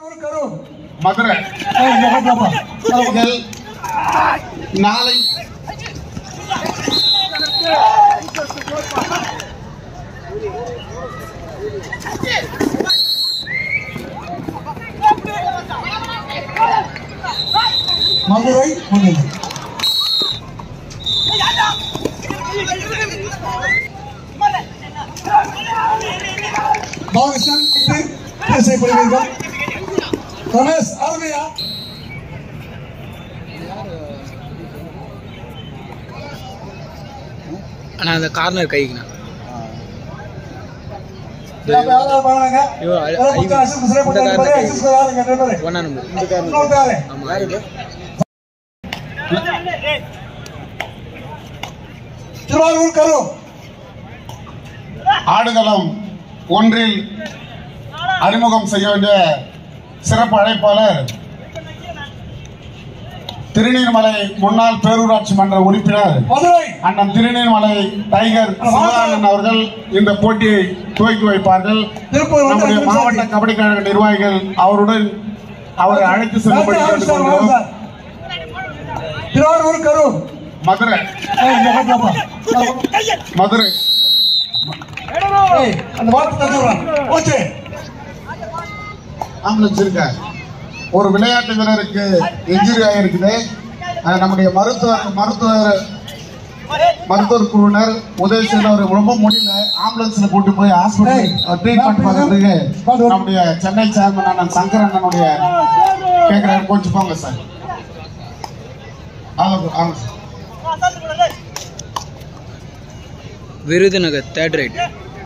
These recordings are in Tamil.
திருவாரூர் கரூர் மதுரை ஏய், இங்க வாப்பா. நீங்கள் நாளை மதுரை மதுரை பாகிஸ்தான் விட்டு செய்யப்படுவீர்கள் ரமேஷ் ஆர்மியா அண்ணா அந்த கார்னர் கைக்குண்ணா பாருங்க ஐயோ, ஐ- யாரோ பக்கம் assist செய்யப்பட்ட இந்த நபரே, காரணம் assist யாருங்க நண்பரே? ஒன்றா நம்பர் இன்னொருத்தர் யாரு? ஆமாம் திருவாரூர் கரூர் ஆடுகளம் ஒன்றில் அறிமுகம் செய்ய வேண்டிய சிறப்பு அழைப்பாளர் திருநீர்மலை முன்னாள் பேரூராட்சி மன்ற உறுப்பினர் மதுரை அண்ணன் திருநீர்மலை டைகர் சிவகானன் அவர்கள் இந்த போட்டியை துவக்கி வைப்பார்கள் திருப்பூர் வந்து நம்முடைய ரெண்டு மாவட்ட நிமிஷம் கபடி கழக நிர்வாகிகள் அவருடன் அவரை அழைத்து செல்லும்படி சார், சார், வாங்க கேட்டுக்கொள்கிறோம் சார். திருவாரூர் கரூர் மதுரை ஏய், இங்க வாப்பா. மதுரை ஏய், அந்த வார்த்தை தந்து விடுறான். போச்சு ஆம்புலன்ஸ் இருக்க ஒரு விளையாட்டு வீரருக்கு இன்ஜுரி ஆகிருக்குது அது நம்முடைய மருத்துவர் மருத்துவர் மருத்துவர் குழுவினர் உதவி செய்து அவர் ரொம்ப முடியல ஆம்புலன்ஸ்ல கூட்டு போய் ஹாஸ்பிட்டல் ட்ரீட்மெண்ட் பார்க்கறதுக்கு நம்முடைய சென்னை சேர்மன் அண்ணன் சங்கர் அண்ணனுடைய கேட்கிறாரு கொஞ்சம் போங்க சார் ஆமாம் ஆமாம் சார் விருதுநகர் தேர்ட் ரைட்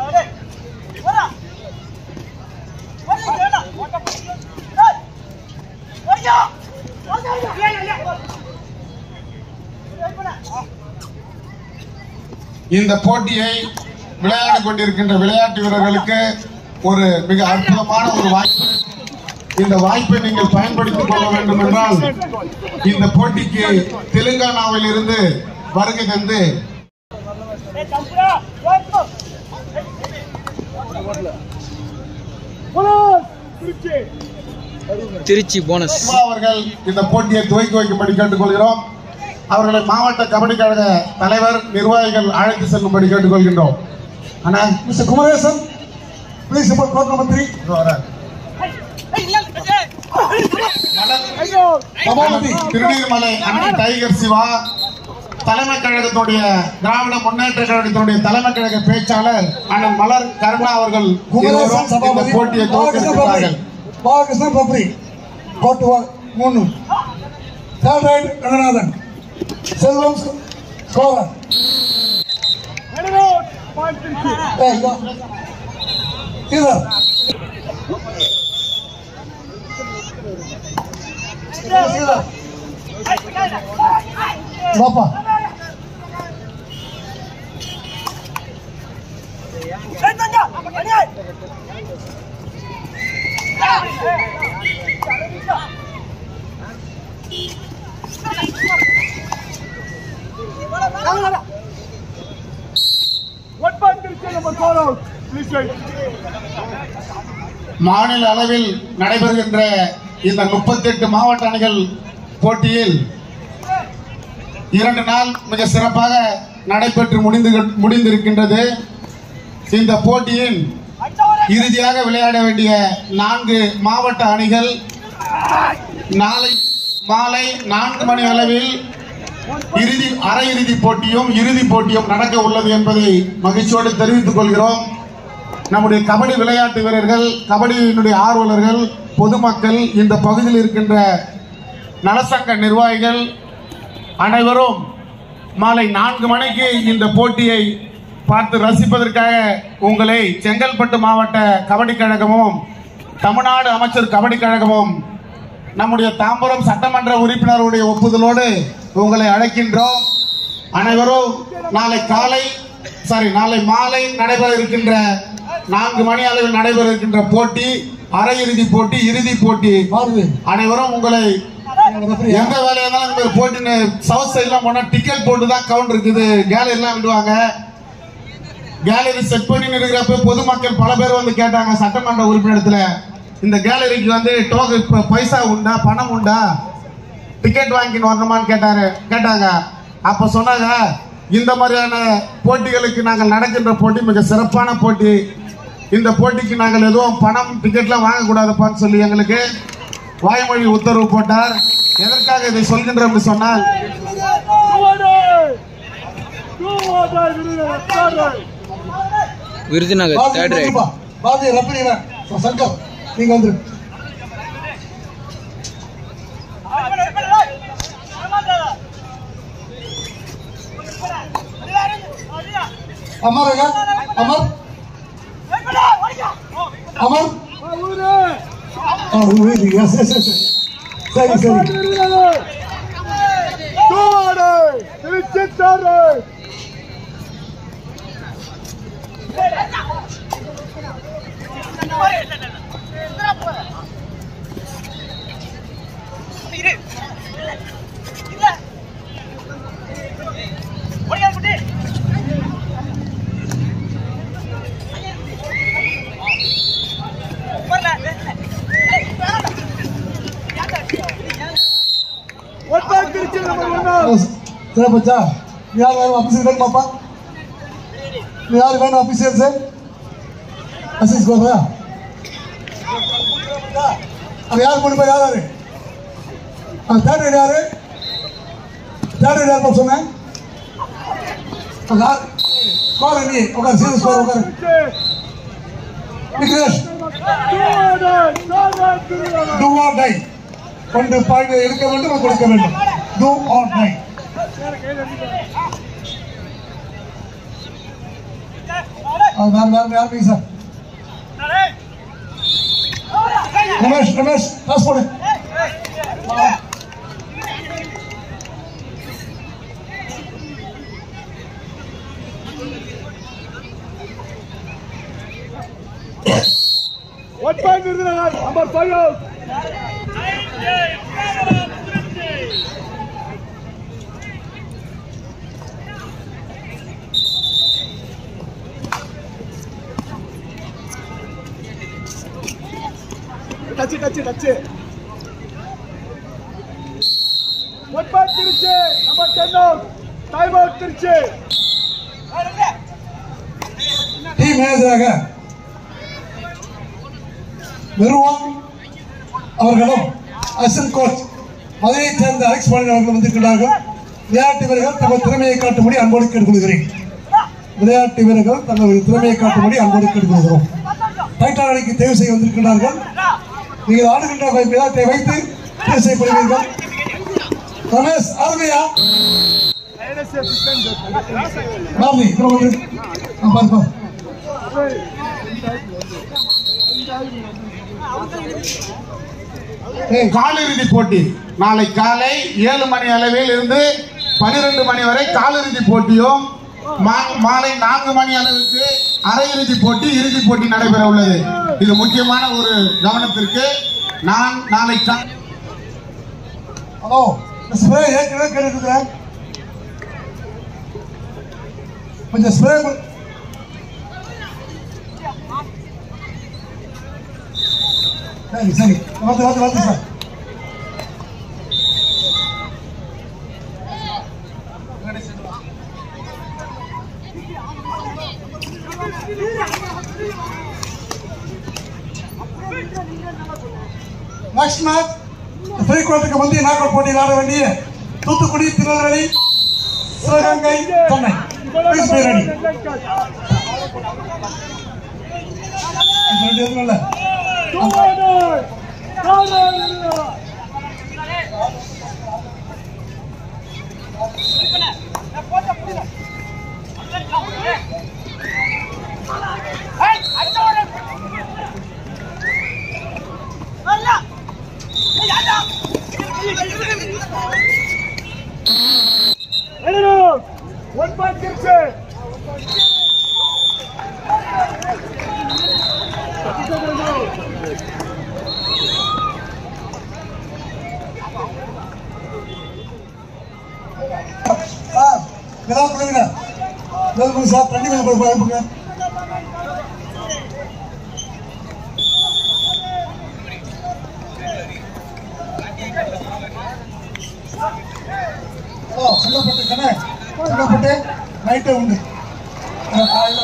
இந்த போட்டியை விளையாடி கொண்டிருக்கின்ற விளையாட்டு வீரர்களுக்கு ஒரு மிக அற்புதமான ஒரு வாய்ப்பு இந்த வாய்ப்பை நீங்கள் பயன்படுத்திக் கொள்ள வேண்டும் என்றால் இந்த போட்டிக்கு தெலுங்கானாவில் இருந்து வருகை தந்து திருச்சி போனஸ் சிவா அவர்கள் இந்த போட்டியை துவக்கி வைக்கும்படி கேட்டுக்கொள்கிறோம் அவர்களை மாவட்ட கபடி கழக தலைவர் நிர்வாகிகள் அழைத்து செல்லும்படி கேட்டுக்கொள்கின்றோம் அண்ணா mister Kumaresan please support court number three இதோ வர்றார். மலர் சபாபதி திருநீர்மலை அண்ணன் டைகர் சிவா தலைமை கழகத்துடைய திராவிட முன்னேற்ற கழகத்தினுடைய தலைமை கழக பேச்சாளர் அண்ணன் மலர் கருணா அவர்கள் குமரேசன் இருவரும் இந்த சபாபதி போட்டியை பாலகிருஷ்ணன் பப்ரி துவக்கியிருக்கிறார்கள் பாலகிருஷ்ணன் பப்ரி கோட் ஒன் மூணு தேர்ட் ரைட் கணநாதன் செல்வம் கோவன் ஏய் இதோ இதோ இதோ பாப்பா மாநில அளவில் நடைபெறுகின்ற இந்த முப்பத்தெட்டு மாவட்ட அணிகள் போட்டியில் இரண்டு நாள் மிக சிறப்பாக நடைபெற்று முடிந்து முடிந்திருக்கின்றது இந்த போட்டியின் இறுதியாக விளையாட வேண்டிய நான்கு மாவட்ட அணிகள் நாளை மாலை நான்கு மணி அளவில் இறுதி அரையிறுதி போட்டியும் இறுதி போட்டியும் நடக்க உள்ளது என்பதை மகிழ்ச்சியோடு தெரிவித்துக் கொள்கிறோம் நம்முடைய கபடி விளையாட்டு வீரர்கள் கபடியினுடைய ஆர்வலர்கள் பொதுமக்கள் இந்த பகுதியில் இருக்கின்ற நலசங்க நிர்வாகிகள் அனைவரும் மாலை நான்கு மணிக்கு இந்த போட்டியை பார்த்து ரசிப்பதற்காக உங்களை செங்கல்பட்டு மாவட்ட கபடி கழகமும் தமிழ்நாடு அமைச்சர் கபடி கழகமும் நம்முடைய தாம்பரம் சட்டமன்ற உறுப்பினருடைய ஒப்புதலோடு உங்களை அழைக்கின்றோம் அனைவரும் நாளை காலை சாரி நாளை மாலை நடைபெற இருக்கின்ற நான்கு மணி அளவில் நடைபெற இருக்கின்ற போட்டி அரையிறுதி போட்டி இறுதி போட்டி பார்வை அனைவரும் உங்களை எந்த வேலையா இருந்தாலும் இந்த மாதிரி போட்டின்னு சவுத் சைட்லாம் போனா டிக்கெட் போட்டு தான் கவுண்ட் இருக்குது கேலரி எல்லாம் விடுவாங்க கேலரி செட் பண்ணி இருக்கிறப்ப பொதுமக்கள் பல பேர் வந்து கேட்டாங்க சட்டமன்ற உறுப்பினத்துல இந்த கேலரிக்கு வந்து டோக்கு இப்போ பைசா உண்டா பணம் உண்டா டிக்கெட் வாங்கின்னு வரணுமான்னு கேட்டாரு கேட்டாங்க அப்ப சொன்னாங்க இந்த மாதிரியான போட்டிகளுக்கு நாங்கள் நடக்கின்ற போட்டி மிக சிறப்பான போட்டி இந்த போட்டிக்கு நாங்கள் எதுவும் பணம் டிக்கெட்லாம் வாங்கக்கூடாதுப்பான்னு சொல்லி எங்களுக்கு வாய்மொழி உத்தரவு போட்டார் எதற்காக இதை சொல்கின்றோம் சொன்னால் விருதுநகர் பாரதி தேர்ட் ரைட் வந்துருப்பா பாரதி ரப்பனிவன் சங்கர் நீங்க வந்துரு அமருங்க அமர் அமர் ஆ, ஊரு. Yes, yes, yes, yes. சரி சரி சரி பச்சா யார் வேணும் ஆஃபீஸர் வேணுமாப்பா யார் வேணும் ஆஃபீஸர் சார் அசிஸ் கோதா அது யார் மூணு பேர் யார் யாரு அந்த தேர்ட் யாரு தேர்ட் யார் பாப்பா சொன்னேன் அது யார் கோர நீ உட்கார் சீரியஸ் கோர உட்கார் விக்னேஷ் டூ ஆர் டை ஒன்று பாய்ந்து எடுக்க வேண்டும் கொடுக்க வேண்டும் டூ ஆர் டை வேறு வேறு யார் சார் ரமேஷ் ரமேஷ் காசு போடு Number five. Touch it, touch it, touch it. One point Tiruchi, number 10 out. Time out Tiruchi. Team மேனேஜராக நிறுவம் அவர்களும் அசிஸ்டன்ட் கோச் மதுரையைச் சேர்ந்த அலெக்ஸ் பாண்டியன் அவர்கள் வந்திருக்கிறார்கள் விளையாட்டு வீரர்கள் தங்கள் திறமையை காட்டும்படி அன்போடு கேட்டுக்கொள்கிறேன் விளையாட்டு வீரர்கள் தங்கள் திறமையை காட்டும்படி அன்போடு கேட்டுக்கொள்கிறோம் டைட்டால் அணிக்கு தேர்வு செய்ய வந்திருக்கிறார்கள் நீங்கள் ஆடுகின்ற விளையாட்டை வைத்து தேர்வு செய்யப்படுவீர்கள் ரமேஷ் ஆரம்பியா மாமி இப்போ வந்து ஆ, பாரு பாரு ஏய் காலிறுதி போட்டி நாளை காலை ஏழு மணி அளவில் இருந்து பனிரெண்டு மணி வரை காலிறுதி போட்டியும் மா- மாலை நான்கு மணி அளவுக்கு அரையிறுதி போட்டி இறுதி போட்டி நடைபெற உள்ளது இது முக்கியமான ஒரு கவனத்திற்கு நான் நாளை கா- ஹலோ ஸ்ப்ரே ஏற்கனவே கேட்டுருக்கிறேன் கொஞ்சம் ஸ்ப்ரே சரி சரி வந்து வந்து வந்து சார் நெக்ஸ்ட் மேட்ச் ஃப்ரீக்வெண்ட்டுக்கு முந்தைய நாகல் போட்டியில் ஆட வேண்டிய Thoothukudi Tirunelveli Sivaganga Chennai Please be ready. இது ரெண்டு எதுவும் இல்லை One point Tiruchi. சார் இதெல்லாம் கொடுங்க கொடுங்க சார் தண்ணி கொஞ்சம் கொடுங்க அனுப்புங்க தானே சங்கப்பட்டு நைட்டே உண்டு அஹ் காலையில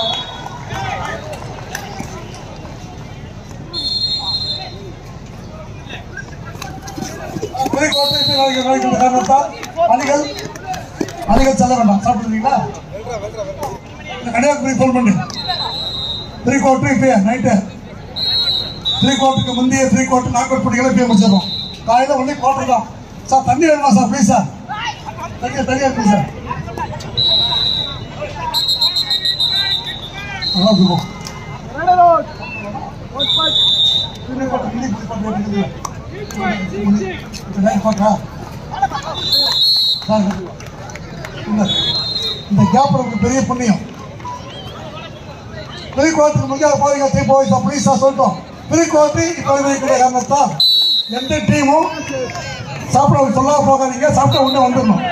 பெரிய கோட்டை நாளைக்கு நாளைக்கு காரணத்தால் அணிகள் அணிகள் செல்ல வேண்டாம் சாப்பிட்டுருக்கீங்களா கன்னியாகுமரி ஃபோன் பண்ணு த்ரீ குவார்டர் இப்போ நைட்டு த்ரீ குவார்ட்டருக்கு முந்தைய த்ரீ குவார்ட்டர் நாக் அவுட் பண்ணிக்கலாம் இப்போ முடிச்சிடறோம் காலையில் ஒன்லி குவார்ட்டர் தான் சார் தண்ணி வேணுமா சார் ப்ளீஸ் சார் தண்ணி தனியாக இருக்கு சார் நல்லா இருக்கும் Red alert. One fight. Three quarter இன்னைக்கு த்ரீ குவார்ட்டர் இருக்குது லைன் பார்க்கா சார் இந்த இந்த கேப் நமக்கு பெரிய புண்ணியம் ப்ரீ குவார்ட்டர் முடியாத போறீங்க த்ரீ பாய்ஸ் ப்ளீஸ் சார் சொல்லிட்டோம் ப்ரீ குவார்ட்டர் இப்போ இருக்கிற காரணத்தால் எந்த டீமும் சாப்பிட சொல்ல போகாதீங்க சாப்பிட்ட உடனே வந்துடணும்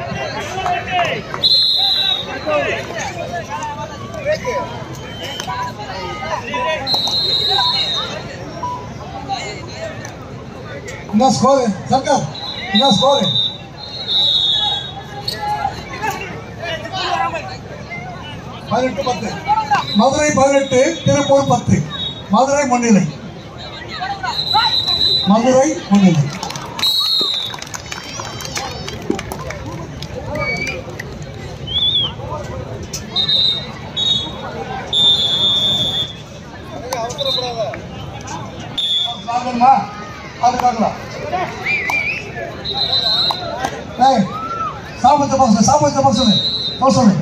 என்ன ஸ்கோர் சர்க்கார் என்ன ஸ்கோர் பதினெட்டு பத்து மதுரை பதினெட்டு திருப்பூர் பத்து மதுரை முன்னிலை மதுரை முன்னிலை வாங்கம்மா அது பார்க்கலாம் ஏய் சாப்பிட்ட பக்கம் சாப்பிட்ட பக்கம் சொல்லு போக சொல்லு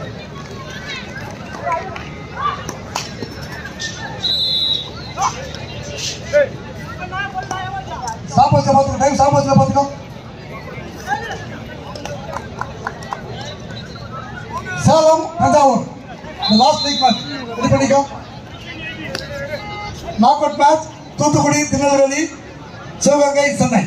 சாப்பாடு பார்த்துக்கோ டைம் சாப்பாடு பார்த்துக்கோ சேலம் தஞ்சாவூர் இந்த லாஸ்ட் வீக் மேட்ச் ரெடி பண்ணிக்கோ knock out match Thoothukudi Tirunelveli Sivaganga Chennai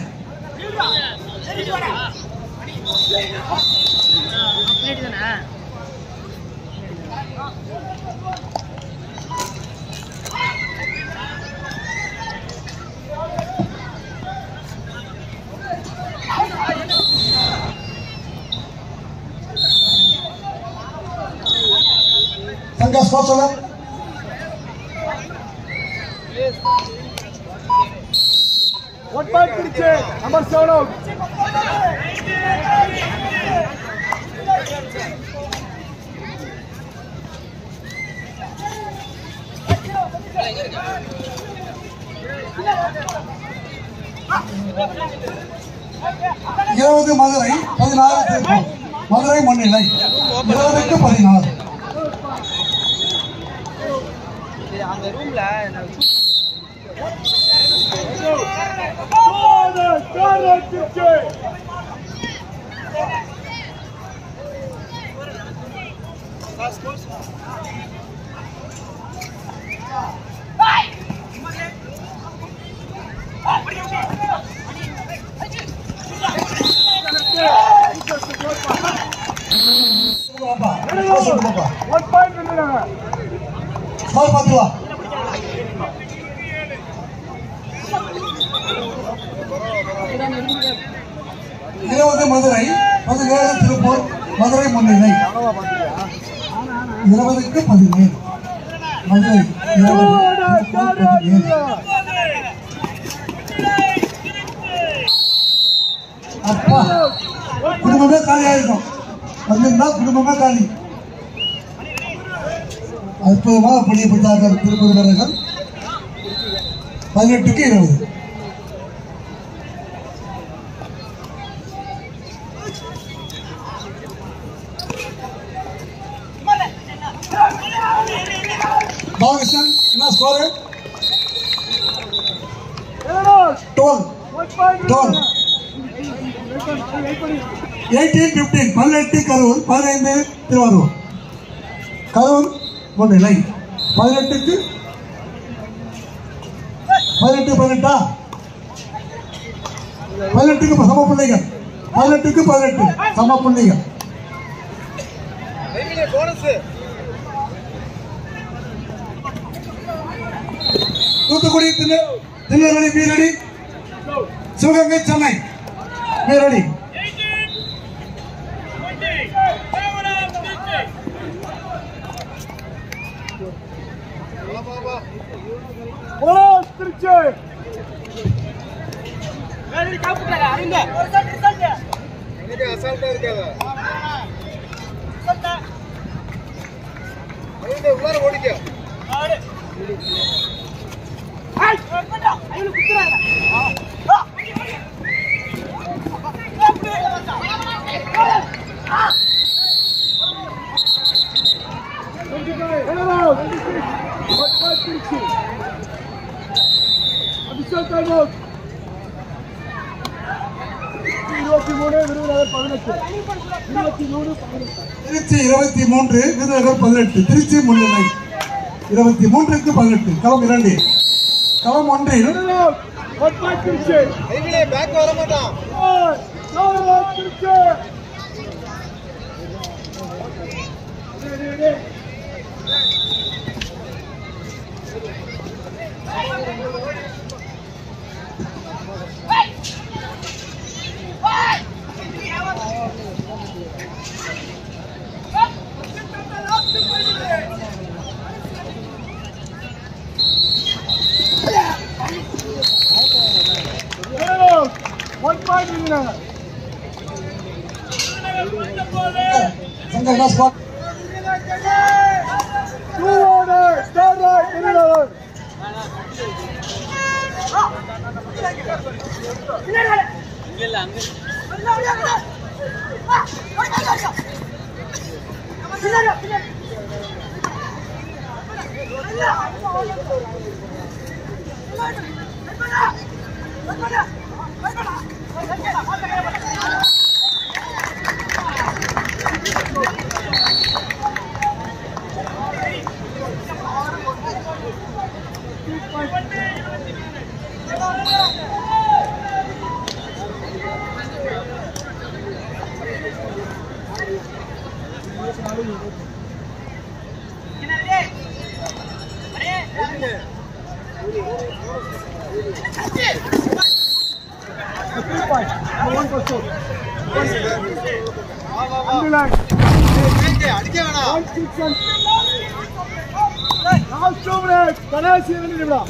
சங்கா ஸ்கோர் சொல்லு One fight. Finish. Number seven out. இருபது மதுரை பதினாறு திருப்பூர் மதுரை முன்னிலை இருபதுக்கு பதினாறு Corner. Corner. Finish. பாப்பா ஸ்கோர் சொல்லு பாப்பா One point. winner. ஸ்கோர் பார்த்து வா இருபது மதுரை பதினேழு திருப்பூர் மதுரை முன்னிலை இருபதுக்கு பதினேழு மதுரை இருபது Corner. திருப்பூர் Corner. பதினேழு அப்பா குடும்பமே காலி ஆயிருக்கும் வந்திருந்தா குடும்பமே காலி அற்புதமாக பணியப்பட்டார்கள் திருப்பதி வீரர்கள் பதினெட்டுக்கு இருபது பாலகிருஷ்ணன் என்ன score Red alert. Twelve One point. Done. winner. Eighteen fifteen பதினெட்டு கரூர் பதினைந்து திருவாரூர் கரூர் முன்னிலை பதினெட்டுக்கு பதினெட்டு பதினெட்டா பதினெட்டுக்கு சம பிள்ளைகள் பதினெட்டுக்கு பதினெட்டு சம பிள்ளைகள் தூத்துக்குடி திரு திருநெல்வேலி வீரடி சிவகங்கை சென்னை வீரடி bonus Tiruchi bonus Tiruchi Abhishek time out இருபத்தி மூணு விருதுநகர் பதினெட்டு இருபத்தி மூணு பதினெட்டு திருச்சி இருபத்தி மூன்று விருதுநகர் பதினெட்டு திருச்சி முன்னிலை இருபத்தி மூன்றுக்கு பதினெட்டு களம் இரண்டு களம் ஒன்றில் ஒன் பாயிண்ட் திருச்சி பேக் வர மாட்டான் Tiruchi one point Virudhunagar Shankar spot two owner star right Virudhunagar Three point. One for sure. Underline. One six and now two minutes. கடைசி இரண்டு நிமிடம்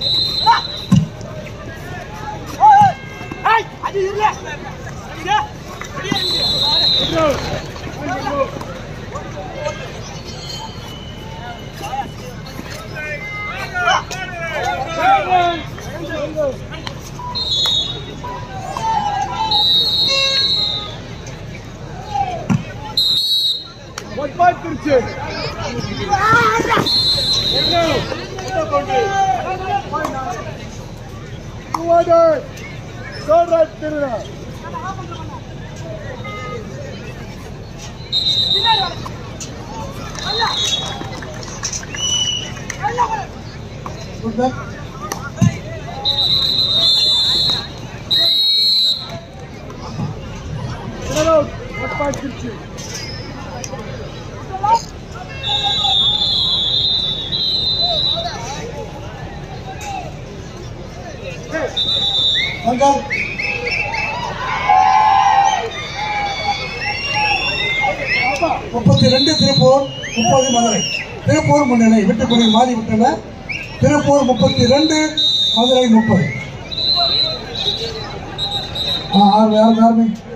one point Tiruchi two hundred third right திருநா good back one point Tiruchi Shankar முப்பத்தி ரெண்டு திருப்பூர் முப்பது மதுரை திருப்பூர் முன்னிலை விட்டுக்குடி மாறிவிட்டன திருப்பூர் முப்பத்தி ரெண்டு மதுரை முப்பது ஆ ஆறு ஆறு ஆறு